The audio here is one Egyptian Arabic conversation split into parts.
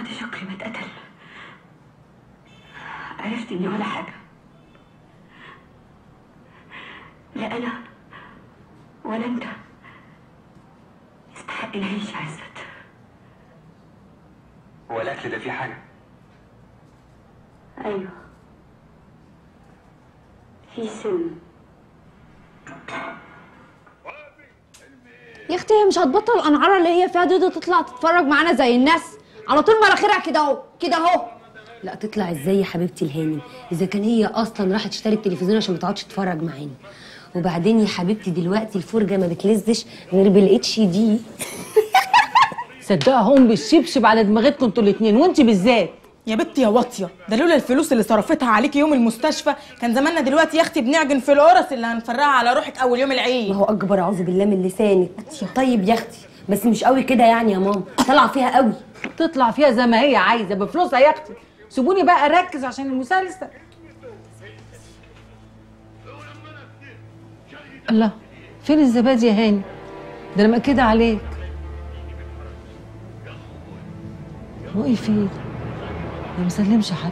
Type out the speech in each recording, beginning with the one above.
بعد شكري ما اتقتل عرفت اني ولا حاجة لا انا ولا انت يستحق نعيش يا عزت هو الاكل ده فيه حاجه ايوه في سم يا اختي هي مش هتبطل الانعاره اللي هي فيها دي, دي تطلع تتفرج معانا زي الناس على طول مناخيرها كده اهو كده اهو لا تطلع ازاي يا حبيبتي الهانم اذا كان هي اصلا راحت تشتري التلفزيون عشان ما تقعدش تتفرج معانا وبعدين يا حبيبتي دلوقتي الفرجه ما بتلزش غير بالاتش دي صدقها هم بالشبشب على دماغتكم انتوا الاتنين وانت بالذات يا بنتي يا واطيه ده لولا الفلوس اللي صرفتها عليكي يوم المستشفى كان زماننا دلوقتي يا اختي بنعجن في القرص اللي هنفرقها على روحك اول يوم العيد ما هو اكبر اعوذ بالله من لسانك طيب يا اختي بس مش قوي كده يعني يا ماما طلع فيها قوي تطلع فيها زي ما هي عايزه بفلوسها يا اختي سيبوني بقى اركز عشان المسلسل الله فين الزبادي يا هاني ده انا مأكده عليك هو ايه فيه ما مسلمش حد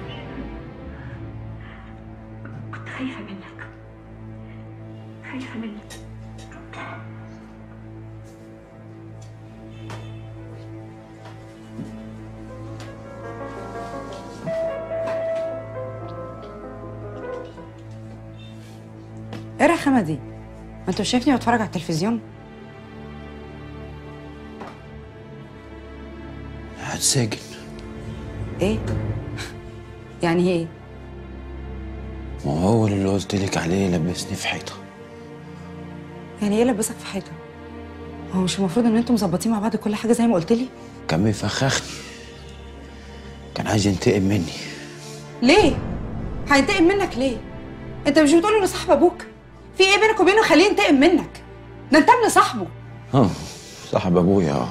كنت خايفة منك خايفة منك ايه الرخامه دي؟ ما انت مش شايفني بتفرج على التلفزيون؟ هتسجن ايه؟ يعني ايه؟ ما هو هو اللي قلت لك عليه لبسني في حيطه يعني ايه لبسك في حيطه؟ هو مش المفروض ان انتوا مظبطين مع بعض كل حاجه زي ما قلت لي؟ كان بيفخخني كان عايز ينتقم مني ليه؟ هينتقم منك ليه؟ انت مش بتقول انه صاحب ابوك؟ في ايه بينك وبينه خليه ينتقم منك؟ ده انت ابن صاحبه اه صاحب ابويا اه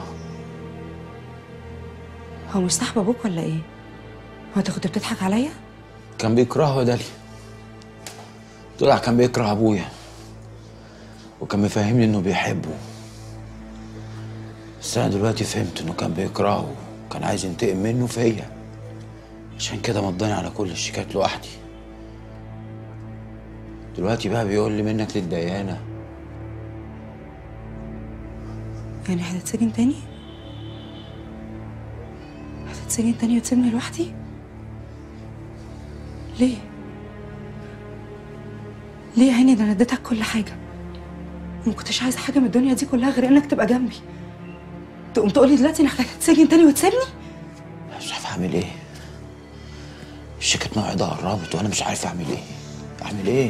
هو مش صاحب ابوك ولا ايه؟ هو انت كنت بتضحك عليا؟ كان بيكرهه داليا طلع كان بيكره ابويا وكان مفهمني انه بيحبه بس انا دلوقتي فهمت انه كان بيكرهه وكان عايز ينتقم منه فيا عشان كده مضاني على كل الشيكات لوحدي دلوقتي بقى بيقول لي منك للديانه يعني هتتسجن تاني؟ هتتسجن تاني وتسيبني لوحدي؟ ليه؟ ليه يا هاني ده انا اديتك كل حاجة وما كنتش عايزة حاجة من الدنيا دي كلها غير انك تبقى جنبي تقوم تقولي دلوقتي انك هتتسجن تاني وتسيبني؟ مش عارف اعمل ايه الشيكات موعدها قربت وانا مش عارف اعمل ايه اعمل ايه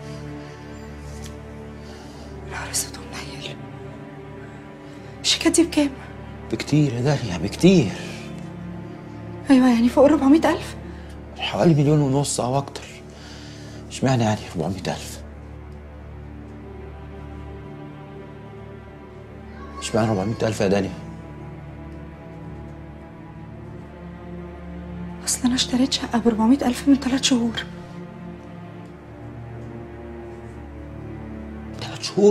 نهار اسود ومنيل الشيكات دي بكام؟ بكتير يا داليا بكتير ايوه يعني فوق ال 400000 حوالي مليون ونص او اكتر اشمعنى يعني 400 الف اشمعنى 400 الف يا داليا اصل انا اشتريت شقة ب 400000 من ثلاث شهور ثلاث شهور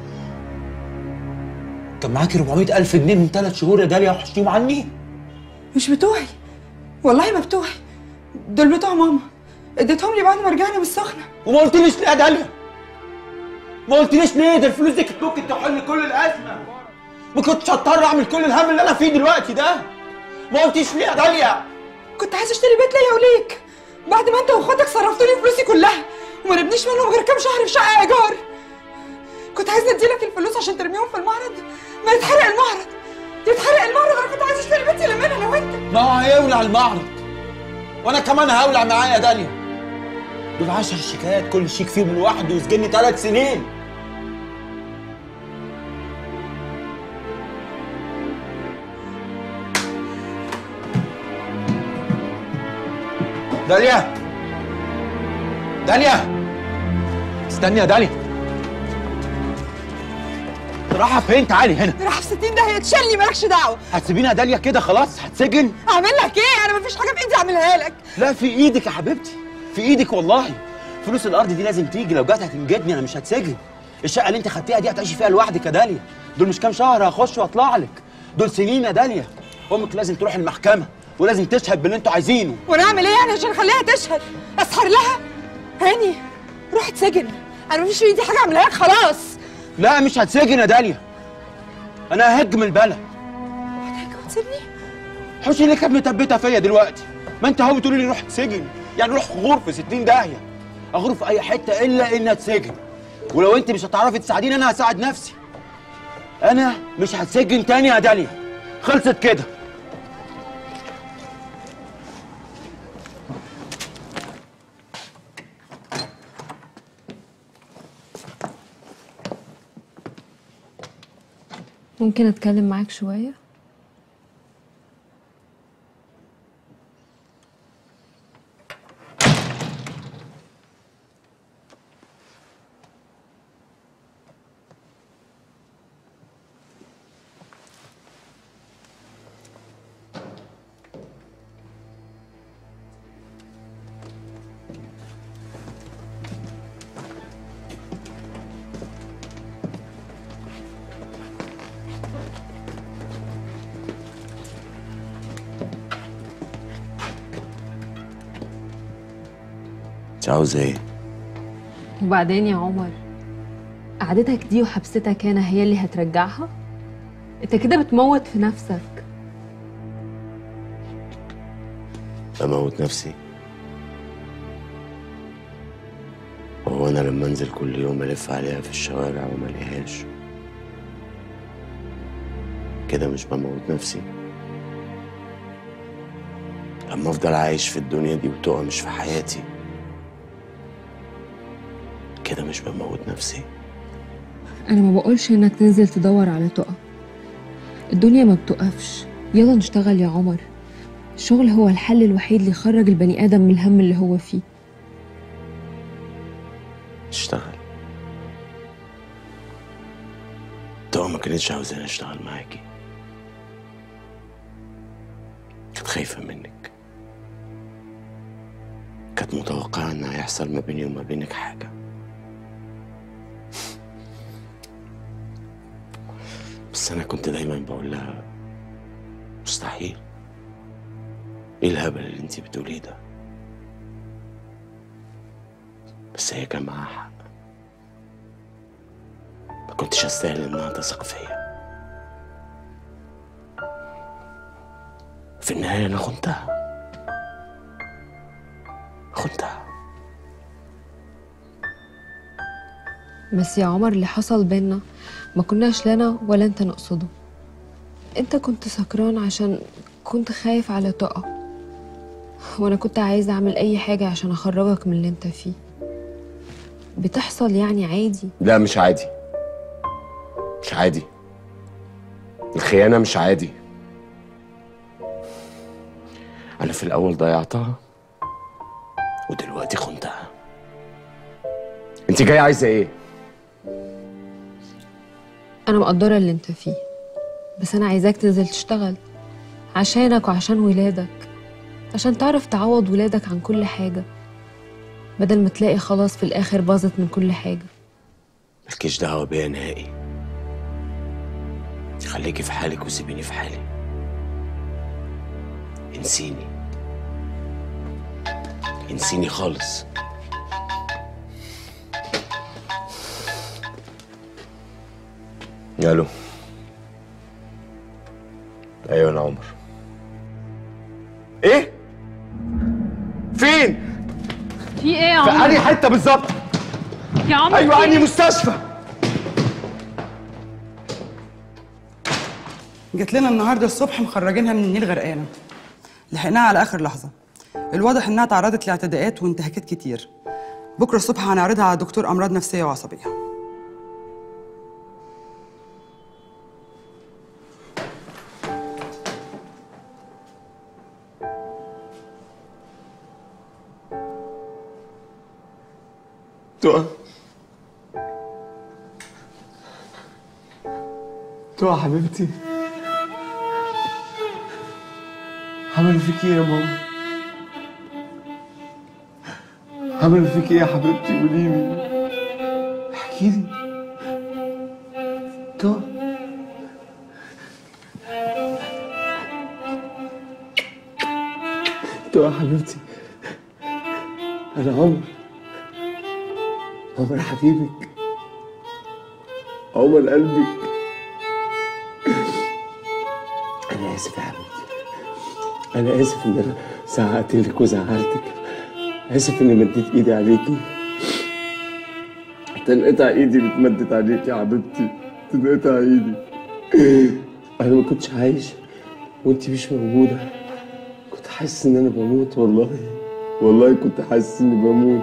كان معاكي 400 الف جنيه من ثلاث شهور يا داليا وحشتيهم عني مش بتوعي والله ما بتوعي دول بتوع ماما اديتهم لي بعد ما رجعنا من السخنة وما قلتليش ليه يا داليا ما قلتليش ليه ده الفلوس دي كانت ممكن تحل كل الازمه ما كنتش هضطر اعمل كل الهم اللي انا فيه دلوقتي ده ما قلتيش ليه يا داليا كنت عايزة اشتري بيت ليا وليك بعد ما انت واخواتك صرفتوا لي فلوسي كلها وما نبنيش منهم غير كام شهر في شقة ايجار كنت عايزة اديلك الفلوس عشان ترميهم في المعرض ما يتحرق المعرض يتحرق المعرض انا كنت عايزة اشتري بيتي لمن انا وانت ما هو هيولع المعرض وانا كمان هولع معاه يا داليا دول 10 شيكات كل شيك فيهم لوحده يسجني ثلاث سنين داليا داليا استني يا داليا رايحة فين تعالي هنا راح في 60 ده هيتشلي مالكش دعوة هتسيبيني يا داليا كده خلاص هتسجن اعمل لك ايه انا مفيش حاجة في ايدي اعملها لك لا في ايدك يا حبيبتي في ايدك والله فلوس الارض دي لازم تيجي لو جت هتنجدني انا مش هتسجن الشقه اللي انت خدتيها دي هتعيشي فيها لوحدك يا داليا دول مش كام شهر هخش واطلع لك دول سنين يا داليا امك لازم تروح المحكمه ولازم تشهد باللي انتوا عايزينه ونعمل ايه يعني عشان نخليها تشهد اسهر لها هاني روح اتسجن انا مفيش في ايدي حاجه اعملها لك خلاص لا مش هتسجن يا داليا انا ههج من البلد تسيبني حوشي اللي كانت مثبتها فيا دلوقتي ما انت اهو بتقولي لي روح تسجن يعني روح غور في 60 داهيه اغور في اي حته الا ان اتسجن ولو انت مش هتعرفي تساعديني انا هساعد نفسي انا مش هتسجن تاني يا داليا خلصت كده ممكن اتكلم معاك شويه انت عاوزه ايه؟ وبعدين يا عمر قعدتك دي وحبستك هنا هي اللي هترجعها انت كده بتموت في نفسك بموت نفسي هو انا لما انزل كل يوم الف عليها في الشوارع وما الاقيهاش كده مش بموت نفسي لما افضل عايش في الدنيا دي وتقع مش في حياتي كده مش بموت نفسي انا ما بقولش انك تنزل تدور على تقى الدنيا ما بتقفش يلا نشتغل يا عمر الشغل هو الحل الوحيد اللي يخرج البني ادم من الهم اللي هو فيه اشتغل تقى ما كانتش عاوزاني اشتغل معاكي كانت خايفة منك كانت متوقعة ان هيحصل ما بيني وما بينك حاجة بس انا كنت دايما بقول لها مستحيل ايه الهبل اللي انتي بتقوليه ده بس هي كان معاها حق ما كنتش استاهل انها تثق فيا في النهاية أنا خنتها خنتها بس يا عمر اللي حصل بينا ما كناش لنا ولا انت نقصده انت كنت سكران عشان كنت خايف على تقى وانا كنت عايزه اعمل اي حاجه عشان اخرجك من اللي انت فيه بتحصل يعني عادي لا مش عادي مش عادي الخيانة مش عادي أنا في الأول ضيعتها ودلوقتي خنتها أنت جاية عايزة إيه؟ انا مقدره اللي انت فيه بس انا عايزاك تنزل تشتغل عشانك وعشان ولادك عشان تعرف تعوض ولادك عن كل حاجه بدل ما تلاقي خلاص في الاخر باظت من كل حاجه مالكيش دعوة بيا نهائي خليكي في حالك وسيبيني في حالي انسيني انسيني خالص الو ايوه انا عمر ايه فين في ايه يا في انهي حته بالظبط يا عمر ايوه انهي مستشفى جت لنا النهارده الصبح مخرجينها من النيل غرقانه لحقناها على اخر لحظه الواضح انها تعرضت لاعتداءات وانتهاكات كتير بكره الصبح هنعرضها على دكتور امراض نفسيه وعصبيه تقع تقع حبيبتي عملوا فيك ايه يا ماما عملوا فيك ايه يا حبيبتي قوليلي احكيلي تقع تقى حبيبتي انا عمر عمر حبيبك عمر قلبي انا اسف يا حبيبتي انا اسف ان انا زعقت لك وزعلتك اسف اني مديت ايدي عليكي تنقطع ايدي اللي اتمدت عليكي يا حبيبتي تنقطع ايدي انا ما كنتش عايش وانت مش موجوده كنت حاسس ان انا بموت والله والله كنت حاسس اني بموت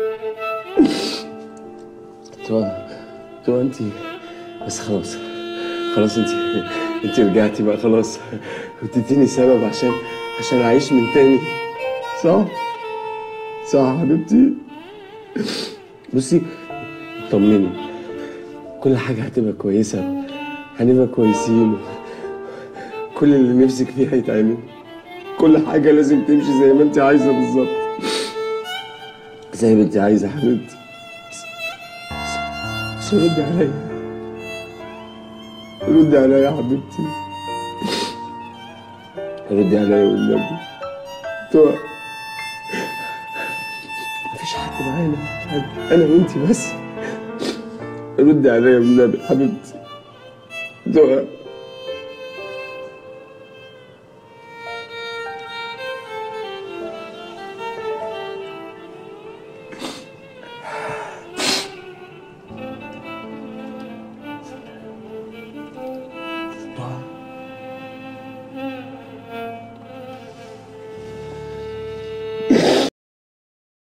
تو تو انت بس خلاص خلاص انت انت رجعتي بقى خلاص وتديني سبب عشان عشان اعيش من تاني صح صح يا حبيبتي بصي طمني كل حاجة هتبقى كويسة هنبقى كويسين كل اللي نفسك فيه هيتعمل كل حاجة لازم تمشي زي ما انت عايزة بالظبط زي ما انت عايزة يا حبيبتي بس- بس- بس ردي عليا ردي عليا يا حبيبتي ردي عليا والنبي تو مفيش حد معانا حد. انا وانتي بس ردي عليا والنبي حبيبتي تو